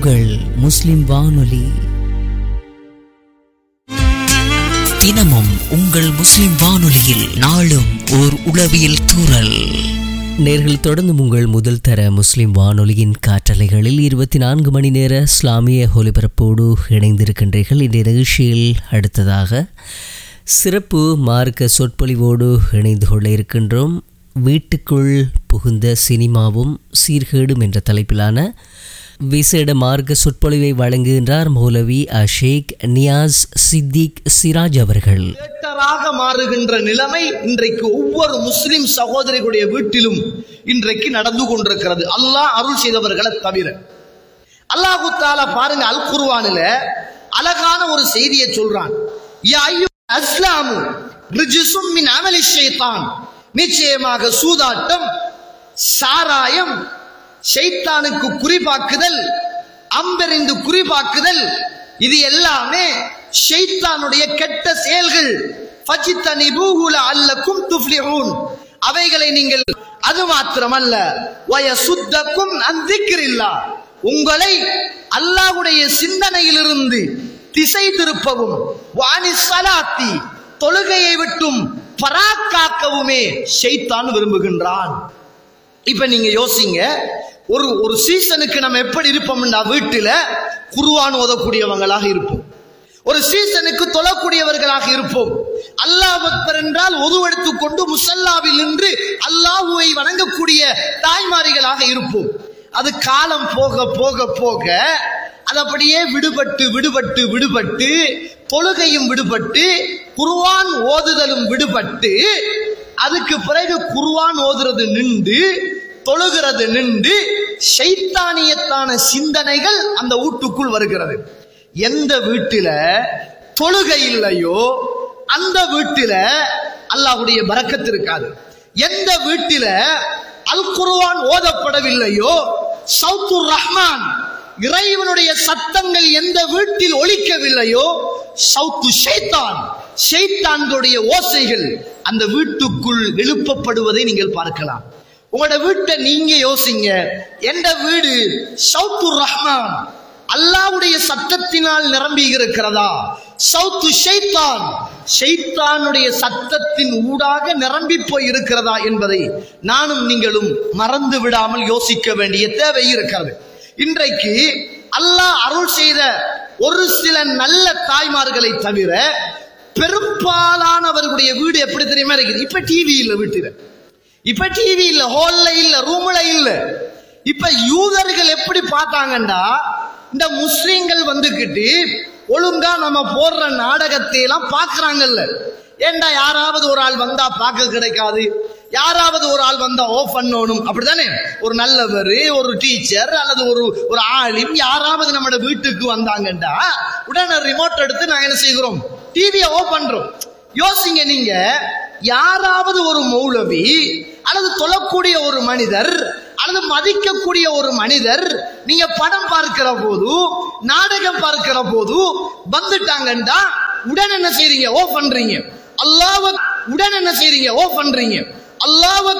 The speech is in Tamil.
உங்கள் முஸ்லிம் வானொலி தினமும் உங்கள் முஸ்லிம் வானொலியில் நாளும் ஓர் உளவியல் தூறல் நேர்கள் தொடர்ந்து உங்கள் முதல் தர முஸ்லிம் வானொலியின் காற்றலைகளில் இருபத்தி நான்கு மணி நேர இஸ்லாமிய ஒலிபரப்போடு இணைந்திருக்கின்றீர்கள் இந்த நிகழ்ச்சியில் அடுத்ததாக சிறப்பு மார்க்க சொற்பொழிவோடு இணைந்து கொள்ள இருக்கின்றோம் வீட்டுக்குள் புகுந்த சினிமாவும் சீர்கேடும் என்ற தலைப்பிலான விசேட மார்க்க சொற்பொழிவை வழங்குகின்றார் மௌலவி அஷேக் நியாஸ் சித்திக் சிராஜ் அவர்கள் தியேட்டராக மாறுகின்ற நிலைமை இன்றைக்கு ஒவ்வொரு முஸ்லிம் சகோதரிகளுடைய வீட்டிலும் இன்றைக்கு நடந்து கொண்டிருக்கிறது அல்லாஹ் அருள் செய்தவர்களை தவிர அல்லாஹு தாலா பாருங்க அல் குர்ஆனில அழகான ஒரு செய்தியை சொல்றான் யா அய்யுஹல் அஸ்லாமு ரிஜ்சும் மின் அமலி ஷைத்தான் நிச்சயமாக சூதாட்டம் சாராயம் ஷைத்தானுக்கு குறிபாக்குதல் அம்பெறிந்து குறிபாக்குதல் இது எல்லாமே ஷைத்தானுடைய கெட்ட செயல்கள் ஃபஜித்தனிபூஹு லஅல்லக்கும் துஃப்லிஹூன் அவைகளை நீங்கள் அது மாத்திரமல்ல வயசுத்தக்கும் அன் திக்ரில்லாஹ் உங்களை அல்லாஹ்வுடைய சிந்தனையிலிருந்து திசை திருப்பவும் வாணி சலாத்தி தொழுகையை விட்டும் பராக்காக்கவுமே ஷைத்தான் விரும்புகின்றான் இப்ப நீங்க யோசிங்க ஒரு ஒரு சீசனுக்கு நம்ம எப்படி இருப்போம்னா வீட்டுல குருவான் ஓதக்கூடியவங்களாக இருப்போம் ஒரு சீசனுக்கு தொழக்கூடியவர்களாக இருப்போம் அல்லாஹ் அக்பர் என்றால் ஒதுவெடுத்துக் கொண்டு முசல்லாவில் நின்று அல்லாஹுவை வணங்கக்கூடிய தாய்மாரிகளாக இருப்போம் அது காலம் போக போக போக அது அப்படியே விடுபட்டு விடுபட்டு விடுபட்டு தொழுகையும் விடுபட்டு குருவான் ஓதுதலும் விடுபட்டு அதுக்கு பிறகு குருவான் ஓதுறது நின்று தொழுகிறது நின்று ஷைத்தானியத்தான சிந்தனைகள் அந்த வீட்டுக்குள் வருகிறது எந்த வீட்டில தொழுகை இல்லையோ அந்த வீட்டில அல்லாஹ்வுடைய பரக்கத்து இருக்காது எந்த வீட்டில அல் குர்ஆன் ஓதப்படவில்லையோ சவுத்துர் ரஹ்மான் இறைவனுடைய சத்தங்கள் எந்த வீட்டில் ஒலிக்கவில்லையோ சவுத்து ஷைத்தான் ஷைத்தான்களுடைய ஓசைகள் அந்த வீட்டுக்குள் எழுப்பப்படுவதை நீங்கள் பார்க்கலாம் உங்களோட வீட்டை நீங்க யோசிங்க எந்த வீடு சவுத்துர் ரஹ்மான் அல்லாவுடைய சத்தத்தினால் நிரம்பி இருக்கிறதா சவுத்து ஷைத்தான் ஷைத்தானுடைய சத்தத்தின் ஊடாக நிரம்பி போய் இருக்கிறதா என்பதை நானும் நீங்களும் மறந்து விடாமல் யோசிக்க வேண்டிய தேவை இருக்கிறது இன்றைக்கு அல்லாஹ் அருள் செய்த ஒரு சில நல்ல தாய்மார்களை தவிர பெரும்பாலானவர்களுடைய வீடு எப்படி தெரியுமா இருக்குது இப்ப டிவி இல்ல வீட்டுல இப்ப டிவி இல்ல ஹால்ல இல்ல ரூம்ல இல்ல இப்ப யூதர்கள் எப்படி பார்த்தாங்கண்டா இந்த முஸ்லிம்கள் வந்துகிட்டு ஒழுங்கா நம்ம போடுற நாடகத்தை எல்லாம் பாக்குறாங்கல்ல ஏண்டா யாராவது ஒரு ஆள் வந்தா பார்க்க கிடைக்காது யாராவது ஒரு ஆள் வந்தா ஓஃப் பண்ணணும் அப்படிதானே ஒரு நல்லவர் ஒரு டீச்சர் அல்லது ஒரு ஒரு ஆளிம் யாராவது நம்மட வீட்டுக்கு வந்தாங்கண்டா உடனே ரிமோட் எடுத்து நாங்க என்ன செய்கிறோம் டிவியை ஓஃப் பண்றோம் யோசிங்க நீங்க யாராவது ஒரு மௌலவி அல்லது தொழக்கூடிய ஒரு மனிதர் அல்லது மதிக்கக்கூடிய ஒரு மனிதர் நீங்க படம் பார்க்கிற போது நாடகம் பார்க்கிற போது வந்துட்டாங்கண்டா உடன் என்ன செய்றீங்க ஓ பண்றீங்க அல்லாஹ் உடன் என்ன செய்றீங்க ஓ பண்றீங்க அல்லாஹ்